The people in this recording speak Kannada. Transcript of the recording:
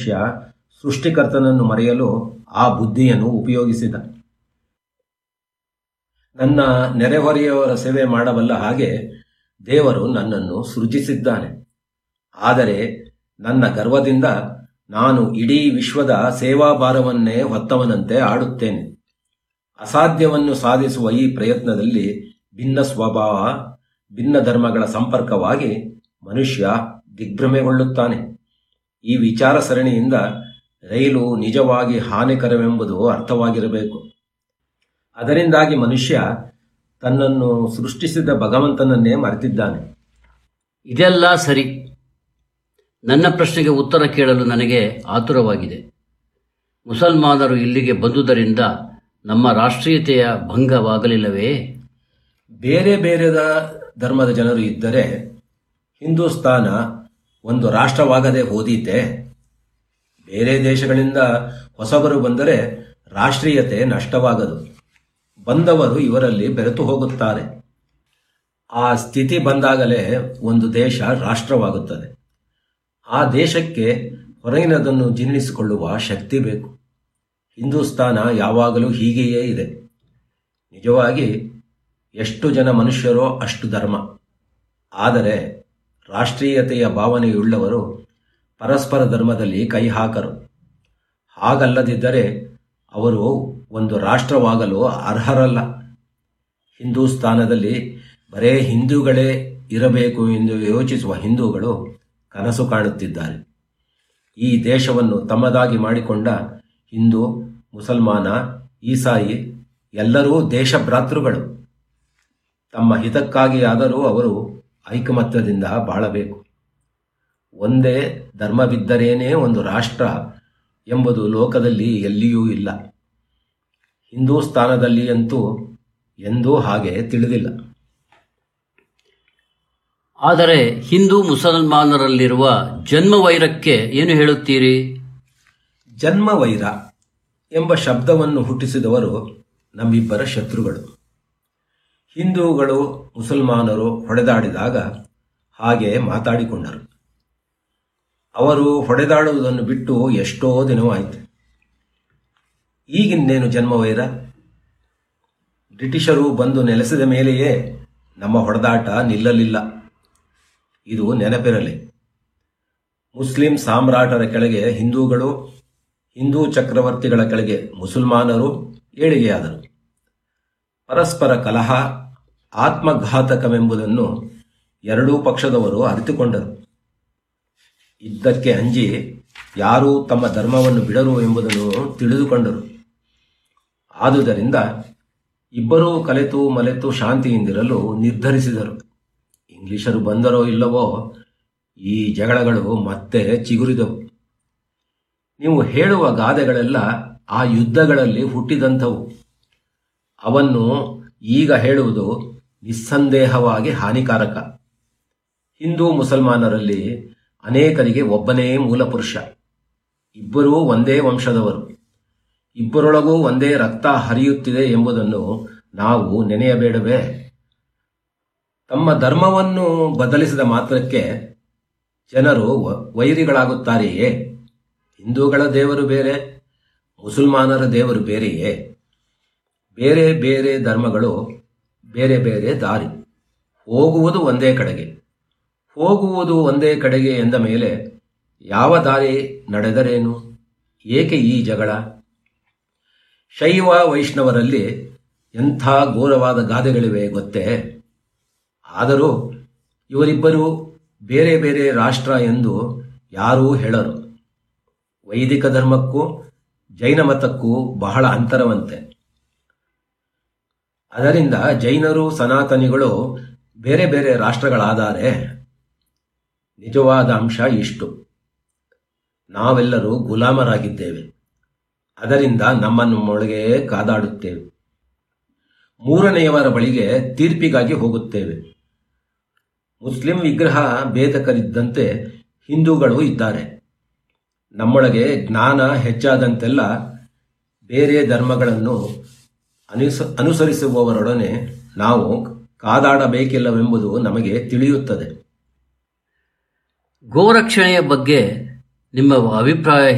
ಮನುಷ್ಯ ಸೃಷ್ಟಿಕರ್ತನನ್ನು ಮರೆಯಲು ಆ ಬುದ್ಧಿಯನ್ನು ಉಪಯೋಗಿಸಿದ ನನ್ನ ನೆರೆಹೊರೆಯವರ ಸೇವೆ ಮಾಡಬಲ್ಲ ಹಾಗೆ ದೇವರು ನನ್ನನ್ನು ಸೃಜಿಸಿದ್ದಾನೆ ಆದರೆ ನನ್ನ ಗರ್ವದಿಂದ ನಾನು ಇಡೀ ವಿಶ್ವದ ಸೇವಾಭಾರವನ್ನೇ ಹೊತ್ತವನಂತೆ ಆಡುತ್ತೇನೆ ಅಸಾಧ್ಯವನ್ನು ಸಾಧಿಸುವ ಈ ಪ್ರಯತ್ನದಲ್ಲಿ ಭಿನ್ನ ಸ್ವಭಾವ ಭಿನ್ನ ಧರ್ಮಗಳ ಸಂಪರ್ಕವಾಗಿ ಮನುಷ್ಯ ದಿಗ್ಭ್ರಮೆಗೊಳ್ಳುತ್ತಾನೆ ಈ ವಿಚಾರ ಸರಣಿಯಿಂದ ರೈಲು ನಿಜವಾಗಿ ಹಾನಿಕರವೆಂಬುದು ಅರ್ಥವಾಗಿರಬೇಕು ಅದರಿಂದಾಗಿ ಮನುಷ್ಯ ತನ್ನನ್ನು ಸೃಷ್ಟಿಸಿದ ಭಗವಂತನನ್ನೇ ಮರೆತಿದ್ದಾನೆ ಇದೆಲ್ಲ ಸರಿ ನನ್ನ ಪ್ರಶ್ನೆಗೆ ಉತ್ತರ ಕೇಳಲು ನನಗೆ ಆತುರವಾಗಿದೆ ಮುಸಲ್ಮಾನರು ಇಲ್ಲಿಗೆ ಬಂದುದರಿಂದ ನಮ್ಮ ರಾಷ್ಟ್ರೀಯತೆಯ ಭಂಗವಾಗಲಿಲ್ಲವೇ ಬೇರೆ ಬೇರೆದ ಧರ್ಮದ ಜನರು ಇದ್ದರೆ ಹಿಂದೂಸ್ತಾನ ಒಂದು ರಾಷ್ಟ್ರವಾಗದೆ ಹೋದೀತೆ ಬೇರೆ ದೇಶಗಳಿಂದ ಹೊಸಬರು ಬಂದರೆ ರಾಷ್ಟ್ರೀಯತೆ ನಷ್ಟವಾಗದು ಬಂದವರು ಇವರಲ್ಲಿ ಬೆರೆತು ಹೋಗುತ್ತಾರೆ ಆ ಸ್ಥಿತಿ ಬಂದಾಗಲೇ ಒಂದು ದೇಶ ರಾಷ್ಟ್ರವಾಗುತ್ತದೆ ಆ ದೇಶಕ್ಕೆ ಹೊರಗಿನದನ್ನು ಜೀರ್ಣಿಸಿಕೊಳ್ಳುವ ಶಕ್ತಿ ಬೇಕು ಹಿಂದೂಸ್ತಾನ ಯಾವಾಗಲೂ ಹೀಗೆಯೇ ಇದೆ ನಿಜವಾಗಿ ಎಷ್ಟು ಜನ ಮನುಷ್ಯರೋ ಅಷ್ಟು ಧರ್ಮ ಆದರೆ ರಾಷ್ಟ್ರೀಯತೆಯ ಭಾವನೆಯುಳ್ಳವರು ಪರಸ್ಪರ ಧರ್ಮದಲ್ಲಿ ಕೈ ಹಾಕರು ಹಾಗಲ್ಲದಿದ್ದರೆ ಅವರು ಒಂದು ರಾಷ್ಟ್ರವಾಗಲು ಅರ್ಹರಲ್ಲ ಹಿಂದೂಸ್ತಾನದಲ್ಲಿ ಬರೇ ಹಿಂದೂಗಳೇ ಇರಬೇಕು ಎಂದು ಯೋಚಿಸುವ ಹಿಂದೂಗಳು ಕನಸು ಕಾಣುತ್ತಿದ್ದಾರೆ ಈ ದೇಶವನ್ನು ತಮ್ಮದಾಗಿ ಮಾಡಿಕೊಂಡ ಹಿಂದೂ ಮುಸಲ್ಮಾನ ಈಸಾಯಿ ಎಲ್ಲರೂ ದೇಶಭ್ರಾತೃಗಳು ತಮ್ಮ ಹಿತಕ್ಕಾಗಿ ಆದರೂ ಅವರು ಐಕಮತ್ಯದಿಂದ ಬಾಳಬೇಕು ಒಂದೇ ಧರ್ಮವಿದ್ದರೇನೇ ಒಂದು ರಾಷ್ಟ್ರ ಎಂಬುದು ಲೋಕದಲ್ಲಿ ಎಲ್ಲಿಯೂ ಇಲ್ಲ ಹಿಂದೂಸ್ತಾನದಲ್ಲಿ ಅಂತೂ ಎಂದೂ ಹಾಗೆ ತಿಳಿದಿಲ್ಲ ಆದರೆ ಹಿಂದೂ ಮುಸಲ್ಮಾನರಲ್ಲಿರುವ ಜನ್ಮ ವೈರಕ್ಕೆ ಏನು ಹೇಳುತ್ತೀರಿ ಜನ್ಮ ವೈರ ಎಂಬ ಶಬ್ದವನ್ನು ಹುಟ್ಟಿಸಿದವರು ನಮ್ಮಿಬ್ಬರ ಶತ್ರುಗಳು ಹಿಂದೂಗಳು ಮುಸಲ್ಮಾನರು ಹೊಡೆದಾಡಿದಾಗ ಹಾಗೆ ಮಾತಾಡಿಕೊಂಡರು ಅವರು ಹೊಡೆದಾಡುವುದನ್ನು ಬಿಟ್ಟು ಎಷ್ಟೋ ದಿನವಾಯಿತು ಈಗಿನ್ನೇನು ಜನ್ಮವೈರ ಬ್ರಿಟಿಷರು ಬಂದು ನೆಲೆಸಿದ ಮೇಲೆಯೇ ನಮ್ಮ ಹೊಡೆದಾಟ ನಿಲ್ಲಲಿಲ್ಲ ಇದು ನೆನಪಿರಲಿ ಮುಸ್ಲಿಂ ಸಾಮ್ರಾಟರ ಕೆಳಗೆ ಹಿಂದೂಗಳು ಹಿಂದೂ ಚಕ್ರವರ್ತಿಗಳ ಕೆಳಗೆ ಮುಸಲ್ಮಾನರು ಏಳಿಗೆಯಾದರು ಪರಸ್ಪರ ಕಲಹ ಆತ್ಮಘಾತಕವೆಂಬುದನ್ನು ಎರಡೂ ಪಕ್ಷದವರು ಅರಿತುಕೊಂಡರು ಇದ್ದಕ್ಕೆ ಅಂಜಿ ಯಾರೂ ತಮ್ಮ ಧರ್ಮವನ್ನು ಬಿಡರು ಎಂಬುದನ್ನು ತಿಳಿದುಕೊಂಡರು ಆದುದರಿಂದ ಇಬ್ಬರೂ ಕಲೆತು ಮಲೆತು ಶಾಂತಿಯಿಂದಿರಲು ನಿರ್ಧರಿಸಿದರು ಇಂಗ್ಲಿಷರು ಬಂದರೋ ಇಲ್ಲವೋ ಈ ಜಗಳಗಳು ಮತ್ತೆ ಚಿಗುರಿದವು ನೀವು ಹೇಳುವ ಗಾದೆಗಳೆಲ್ಲ ಆ ಯುದ್ಧಗಳಲ್ಲಿ ಹುಟ್ಟಿದಂಥವು ಅವನ್ನು ಈಗ ಹೇಳುವುದು ನಿಸ್ಸಂದೇಹವಾಗಿ ಹಾನಿಕಾರಕ ಹಿಂದೂ ಮುಸಲ್ಮಾನರಲ್ಲಿ ಅನೇಕರಿಗೆ ಒಬ್ಬನೇ ಮೂಲಪುರುಷ ಇಬ್ಬರೂ ಒಂದೇ ವಂಶದವರು ಇಬ್ಬರೊಳಗೂ ಒಂದೇ ರಕ್ತ ಹರಿಯುತ್ತಿದೆ ಎಂಬುದನ್ನು ನಾವು ನೆನೆಯಬೇಡವೇ ತಮ್ಮ ಧರ್ಮವನ್ನು ಬದಲಿಸಿದ ಮಾತ್ರಕ್ಕೆ ಜನರು ವ- ವೈರಿಗಳಾಗುತ್ತಾರೆಯೇ ಹಿಂದೂಗಳ ದೇವರು ಬೇರೆ ಮುಸಲ್ಮಾನರ ದೇವರು ಬೇರೆಯೇ ಬೇರೆ ಬೇರೆ ಧರ್ಮಗಳು ಬೇರೆ ಬೇರೆ ದಾರಿ ಹೋಗುವುದು ಒಂದೇ ಕಡೆಗೆ ಹೋಗುವುದು ಒಂದೇ ಕಡೆಗೆ ಎಂದ ಮೇಲೆ ಯಾವ ದಾರಿ ನಡೆದರೇನು ಏಕೆ ಈ ಜಗಳ ಶೈವ ವೈಷ್ಣವರಲ್ಲಿ ಎಂಥ ಘೋರವಾದ ಗಾದೆಗಳಿವೆ ಗೊತ್ತೇ ಆದರೂ ಇವರಿಬ್ಬರು ಬೇರೆ ಬೇರೆ ರಾಷ್ಟ್ರ ಎಂದು ಯಾರೂ ಹೇಳರು ವೈದಿಕ ಧರ್ಮಕ್ಕೂ ಜೈನ ಮತಕ್ಕೂ ಬಹಳ ಅಂತರವಂತೆ ಅದರಿಂದ ಜೈನರು ಸನಾತನಿಗಳು ಬೇರೆ ಬೇರೆ ರಾಷ್ಟ್ರಗಳಾದರೆ ನಿಜವಾದ ಅಂಶ ಇಷ್ಟು ನಾವೆಲ್ಲರೂ ಗುಲಾಮರಾಗಿದ್ದೇವೆ ಅದರಿಂದ ನಮ್ಮನ್ನು ಮೊಳಗೆ ಕಾದಾಡುತ್ತೇವೆ ಮೂರನೆಯವರ ಬಳಿಗೆ ತೀರ್ಪಿಗಾಗಿ ಹೋಗುತ್ತೇವೆ ಮುಸ್ಲಿಂ ವಿಗ್ರಹ ಭೇದಕರಿದ್ದಂತೆ ಹಿಂದೂಗಳು ಇದ್ದಾರೆ ನಮ್ಮೊಳಗೆ ಜ್ಞಾನ ಹೆಚ್ಚಾದಂತೆಲ್ಲ ಬೇರೆ ಧರ್ಮಗಳನ್ನು ಅನುಸ ಅನುಸರಿಸುವವರೊಡನೆ ನಾವು ಕಾದಾಡಬೇಕಿಲ್ಲವೆಂಬುದು ನಮಗೆ ತಿಳಿಯುತ್ತದೆ ಗೋರಕ್ಷಣೆಯ ಬಗ್ಗೆ ನಿಮ್ಮ ಅಭಿಪ್ರಾಯ